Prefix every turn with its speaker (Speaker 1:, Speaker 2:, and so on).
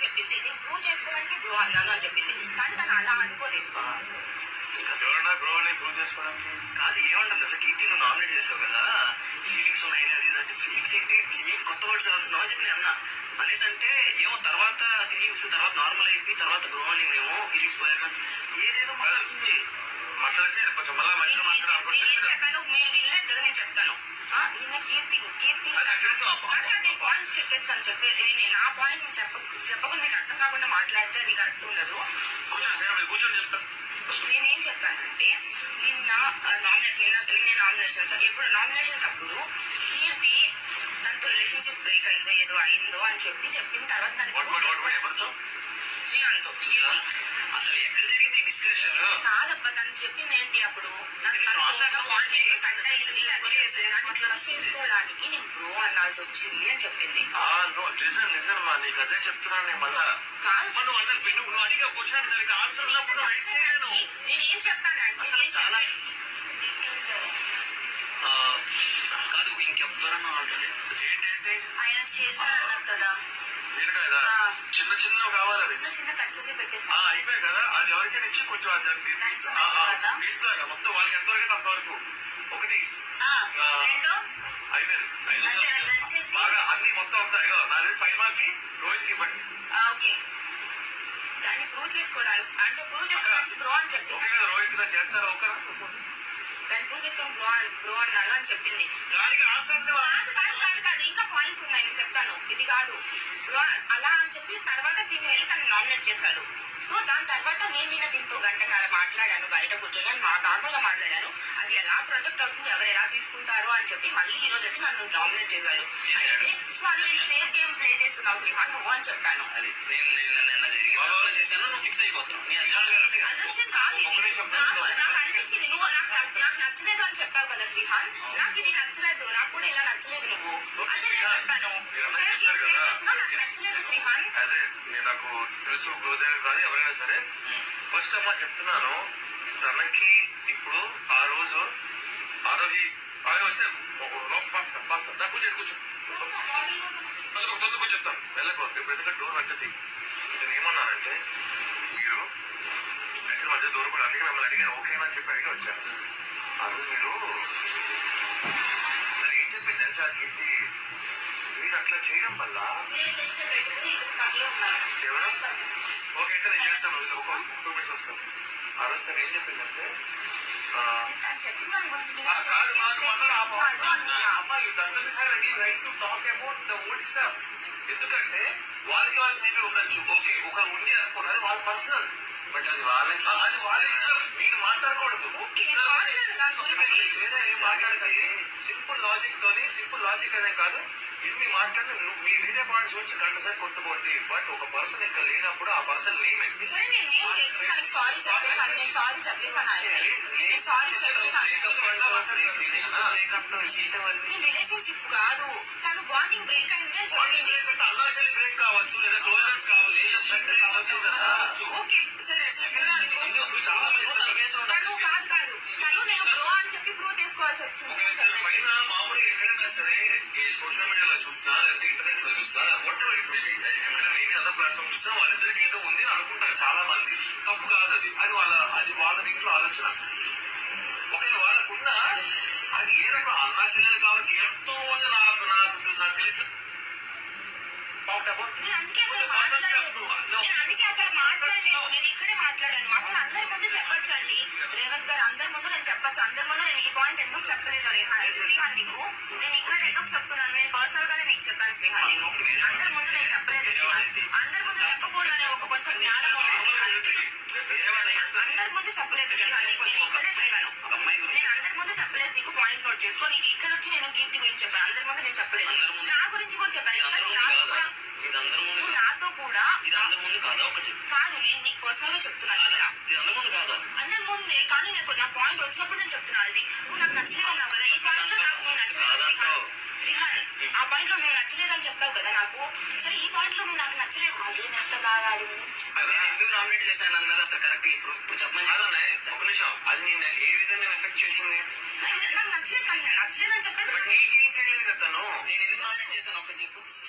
Speaker 1: చెప్పింది నేను ప్రూవ్ చేసుకోవడానికి బ్రో అన్నాను అని చెప్పింది కానీ తను అలా అనుకోలేదు
Speaker 2: ఎవరన్నా బ్రో అని ప్రూవ్ చేసుకోవడానికి
Speaker 3: కాదు ఏమంటుంది అసలు కీర్తి నువ్వు నామినేట్ చేసావు కదా ఫీలింగ్స్ ఉన్నాయి అది ఇది అంటే ఫీలింగ్స్ ఏంటి ఏం కొత్త వర్డ్స్ నో చెప్పి అన్న అనేసి అంటే ఏమో తర్వాత ఫీలింగ్స్ తర్వాత నార్మల్ అయిపోయి తర్వాత గ్రోనింగ్ ఏమో ఫీలింగ్స్ పోయాక ఏదేదో మాట్లాడుతుంది
Speaker 2: మాట్లాడితే కొంచెం మళ్ళీ మధ్యలో
Speaker 1: నేను ఏం
Speaker 2: మాట్లాడాలి
Speaker 1: చెప్పాను మీరు వినలేదు కదా నేను చెప్తాను ఆ, నిన్న కీర్తి కీర్తి
Speaker 2: అది నాకు తెలుసు, ఆ point.
Speaker 1: అట్లా నేను పాయింట్ చెప్పేస్తాను చెప్పే నేను ఆ పాయింట్ నేను చెప్ప చెప్పకుండా మీకు అర్థం కాకుండా మాట్లాడితే అది కరెక్ట్ ఉండదు
Speaker 2: కూర్చొని నేను కూర్చొని చెప్తాను
Speaker 1: నేనేం చెప్పానంటే నిన్న నామినేషన్ నిన్న నిన్న నామినేషన్స్ ఎప్పుడు నామినేషన్స్ అప్పుడు కీర్తి తనతో రిలేషన్షిప్ బ్రేక్ అయిందో ఏదో అయిందో అని చెప్పి చెప్పిన తర్వాత దానికి
Speaker 2: వాట్ వాట్ వాట్ వాట్ ఎవరితో
Speaker 1: శ్రీకాంత్తో
Speaker 3: అసలు ఎక్కడ జరిగింది డిస్కషన్
Speaker 1: కాదబ్బా తను చెప్పింది ఏంటి అప్పుడు నాకు
Speaker 3: ఇది wrong
Speaker 1: తనతో
Speaker 3: అన్న
Speaker 1: bond
Speaker 3: point.
Speaker 1: కట్ అయింది అది దాంట్లో చేసుకోవడానికి నేను బ్రో అనాల్సి వచ్చింది అని చెప్పింది
Speaker 2: నో లిజన్ లిజన్ మా నీకు అదే చెప్తున్నాను నేను మళ్ళా
Speaker 1: కాదు
Speaker 2: అమ్మ, నువ్వు అందరు నువ్వు నువ్వు అడిగే క్వశ్చన్ దానికి ఆన్సర్ ఉన్నప్పుడు నువ్వు వెయిట్ చేయలేను
Speaker 1: నేనేం చెప్పానంటే
Speaker 3: అసలు
Speaker 1: నేను
Speaker 3: చాలా-
Speaker 1: చెప్పాను.
Speaker 3: ఆ, కాదు ఇంకెవ్వరన్నా ఆల్రెడీ
Speaker 2: ఏంటంటే
Speaker 1: ఆయన చేస్తానన్నారు కదా
Speaker 2: నేను కదా
Speaker 1: ఆ.
Speaker 2: చిన్న చిన్నవి కావాలి అవి
Speaker 1: చిన్న చిన్న కట్ చేసి పెట్టేసి
Speaker 2: ఆ, అయిపోయాయి కదా అది ఎవరికైనా ఇచ్చి కొంచెం అది
Speaker 1: దాని చిన్న చిన్నదా?
Speaker 2: తీసుకురాగా మొత్తం వాళ్ళకి ఎంతవరకు అయితే అంతవరకు ఒకటి
Speaker 1: ఆ,
Speaker 2: ఆ.
Speaker 1: రెండో
Speaker 2: అయిపోయింది ఐదు
Speaker 1: అంటే
Speaker 2: నిమిషాలు
Speaker 1: అది వచ్చేసి-
Speaker 2: బాగా అన్ని మొత్తం అంతా ఇగో నాది ఫైవ్ మార్కి రోహిత్కి ఇవ్వండి
Speaker 1: ఆ, ఓకే దాన్ని ప్రూవ్ చేసుకోవడానికి అంటే ప్రూవ్ చేసుకోవడానికి బ్రో అని చెప్పింది
Speaker 2: ఓకే కదా రోహిత్ గారు చేస్తారా ఓకే
Speaker 1: దాన్ని ప్రూవ్ చేసుకొని బ్రో అని బ్రో అన్నాను అని చెప్పింది
Speaker 2: దానికి ఆన్సర్
Speaker 1: కాదు కాదు కాదు కాదు ఇంకా పాయింట్స్ ఉన్నాయి నేను చెప్తాను ఇది కాదు బ్రో అలా అని చెప్పి తర్వాత దీన్ని వెళ్ళి తను నామినేట్ చేశాడు సో దాని తర్వాత నేను నిన్న దీంతో గంటన్నర మాట్లాడాను బయట కూర్చొని అని మా నార్మల్ గా మాట్లాడాను అది ఎలా ప్రొజెక్ట్ అవుతుంది ఎవరు ఎలా తీసుకుంటారు అని చెప్పి మళ్ళీ ఈ రోజు వచ్చి నన్ను నామినేట్ చేశాడు
Speaker 3: చేశాడు.
Speaker 1: అయితే సో అది నేను సేఫ్ గేమ్ ప్లే చేస్తున్నావు శ్రీహాన్ నువ్వు అని చెప్పాను
Speaker 3: అది నేను నేను నిన్న జరిగిన వాళ్ళు చేశాను నువ్వు ఫిక్స్ అయిపోతావు నీ అది
Speaker 1: అసలు కాదు ఇది. నాకు నాకు అనిపించింది నువ్వు నాకు నాకు నచ్చలేదు అని చెప్పావు కదా శ్రీహాన్ నాకు ఇది నచ్చలేదు నాకు కూడా ఇలా నచ్చలేదు నువ్వు అదే నేను చెప్పాను సేఫ్ గేమ్ ప్లే చేస్తున్నా నాకు నచ్చలేదు శ్రీహాన్
Speaker 2: యాజ్ ఏ నేను నాకు తెలుసు క్లోజ్ అయిన కాదు ఎవరైనా సరే ఫస్ట్ అమ్మా చెప్తున్నాను తనకి ఇప్పుడు ఆ రోజు ఆ రోజు ఈ- ఆ రోజు వస్తే ఫాస్ట్ ఫాస్ట్ నా కూర్చో కూర్చో తొందర తొందర చెప్తాను వెళ్ళకు ఇప్పుడు ఎందుకంటే డోర్ పట్టది నేను ఏమన్నానంటే మీరు యాక్చువల్ మధ్య దూరం కూడా అందుకే మిమ్మల్ని అడిగాను ఓకేనా అని చెప్పి అడిగి వచ్చాను ఆ రోజు మీరు మరి ఏం చెప్పింది తెలుసా కీర్తి మీరు అట్లా చేయడం వల్ల ఎవరు ఓకే అయితే నేను చేస్తాను ఒక టూ మినిట్స్ వస్తాను ఆ రోజు తను ఏం చెప్పిందంటే ఆ,
Speaker 1: తను చెప్పిన దాని గురించి
Speaker 2: ఆ కాదు మాకు మొదలు ఆ point
Speaker 1: నేను
Speaker 2: అంటున్నా. అమ్మ, you doesn't have any right to talk about the old stuff. ఎందుకంటే వాళ్ళకి వాళ్ళకి మేబీ ఉండొచ్చు ఓకే ఒక ఉంది అనుకున్నది వాళ్ళ పర్సనల్
Speaker 3: బట్ అది వాళ్ళకి
Speaker 2: అది వాళ్ళ ఇష్టం మీరు మాట్లాడకూడదు
Speaker 1: ఓకే, నేను మాట్లాడను దాని గురించి.
Speaker 2: అసలు వేరే ఏం మాట్లాడకండి సింపుల్ లాజిక్ తోని సింపుల్ లాజిక్ అనే కాదు ఇన్ని మాట్లాడి నువ్వు మీ వేరే పాయింట్స్ గురించి గంట సేపు కొట్టుకోండి బట్ ఒక పర్సన్ ఇక్కడ లేనప్పుడు ఆ పర్సన్ నేమ్ ఎత్తి
Speaker 1: సరే నేను ఏం చేసి తనకి సారీ చెప్పేసాను నేను సారీ చెప్పేసాను ఆయనకి. నేను సారీ చెప్పేసాను
Speaker 3: బ్రేకప్ లో ఇష్టం అని
Speaker 1: నేను రిలేషన్షిప్ కాదు తను బాండింగ్ బ్రేక్ అయింది అని చెప్పింది
Speaker 2: అల్లాసలి బ్రేక్ కావచ్చు లేదా క్లోజర్స్ కావచ్చు ఫ్రెండ్ కావచ్చు కదా
Speaker 1: ఓకే సరే సరే సరే అనుకో.
Speaker 3: చాలా మంది తలకేసి
Speaker 1: తను కాదు కాదు తను నేను బ్రో అని చెప్పి ప్రూవ్ చేసుకోవాల్సి వచ్చింది అని చెప్పండి
Speaker 2: పైన మామూలుగా ఎక్కడైనా సరే ఈ సోషల్ మీడియాలో చూసినా లేకపోతే ఇంటర్నెట్ లో చూసినా వాట్ ఎవర్ ఇట్ మేబీ ఎక్కడైనా ఎనీ అదర్ ప్లాట్ఫామ్ చూసినా వాళ్ళిద్దరికి ఏదో ఉంది అని అనుకుంటారు చాలా మంది తప్పు కాదు అది అది వాళ్ళ అది వాళ్ళ దీంట్లో ఆలోచన ఒకవేళ వాళ్ళకున్న అది ఏ రకం అన్నా చెల్లెలు కావచ్చు ఎంతో మంది నాకు నాకు నాకు తెలిసి talked about
Speaker 1: నేను అందుకే అక్కడ మాట్లాడలేదు నేను అందుకే అక్కడ మాట్లాడలేదు నేను ఇక్కడే మాట్లాడాను అక్కడ అందరి ముందు చెప్పొచ్చండి రేవంత్ గారు అందరి ముందు నేను చెప్పొచ్చు అందరి ముందు నేను ఈ పాయింట్ ఎందుకు చెప్పలేదు రేహాన్ శ్రీహాన్ నీకు నేను ఇక్కడ ఎందుకు చెప్తున్నాను నేను పర్సనల్ గానే నీకు చెప్పాను శ్రీహాన్ నేను అందరి ముందు నేను చెప్పలేదు శ్రీహాన్ అందరి ముందు చెప్పకూడదనే ఒక కొంచెం జ్ఞానం ఉంది శ్రీహాన్కి. అందరి ముందు చెప్పలేదు శ్రీహాన్ నీకు నేను ఇక్కడే చెప్పాను
Speaker 3: అమ్మాయి గురించి
Speaker 1: నేను అందరి ముందు చెప్పలేదు నీకు పాయింట్ నోట్ చేసుకో నీకు ఇక్కడ వచ్చి నేను కీర్తి గురించి చెప్పాను అందరి ముందు నేను చెప్పలేదు
Speaker 3: అందరి ముందు.
Speaker 1: నా గురించి కూడా చెప్పాను
Speaker 3: ఇది అందరి
Speaker 1: ఎందుకంటే
Speaker 3: ముందు
Speaker 1: నాతో
Speaker 3: కాదా
Speaker 1: కూడా
Speaker 3: ఇది అందరి ముందు
Speaker 1: నువ్వు
Speaker 3: కాదా?
Speaker 1: నాతో కూడా
Speaker 3: ఇది అందరి ముందు కాదా ఒకటి
Speaker 1: కాదు నేను నీకు పర్సనల్ గా చెప్తున్నాను
Speaker 3: కాదా ఇది అందరి ముందు కాదా
Speaker 1: అందరి ముందే కానీ నాకు నా పాయింట్ వచ్చినప్పుడు నేను చెప్తున్నాను అది నువ్వు నాకు నచ్చలేదు అన్నావు కదా ఈ పాయింట్ లో నాకు నువ్వు నచ్చలేదు
Speaker 3: కాదంటావు.
Speaker 1: శ్రీహాన్ ఆ పాయింట్ లో నువ్వు నచ్చలేదు అని చెప్పావు కదా నాకు సరే ఈ పాయింట్ లో నువ్వు నాకు నచ్చలేదు అది ఎంత బాగా ఆడింది
Speaker 3: అదే ఎందుకు నామినేట్ చేశాను అన్నది అసలు కరెక్ట్ ఇప్పుడు ఇప్పుడు చెప్పమని
Speaker 2: కాదన్నయ్య, ఒక నిమిషం అది నేను ఏ విధంగా ఎఫెక్ట్ చేసింది
Speaker 1: నాకు నాకు నచ్చలేదు కానీ నేను నచ్చలేదు అని చెప్పాను
Speaker 2: బట్ నీకేం చేయలేదు కదా తను
Speaker 3: నేను ఎందుకు నామినేట్ చేశాను ఒకటి చెప్పు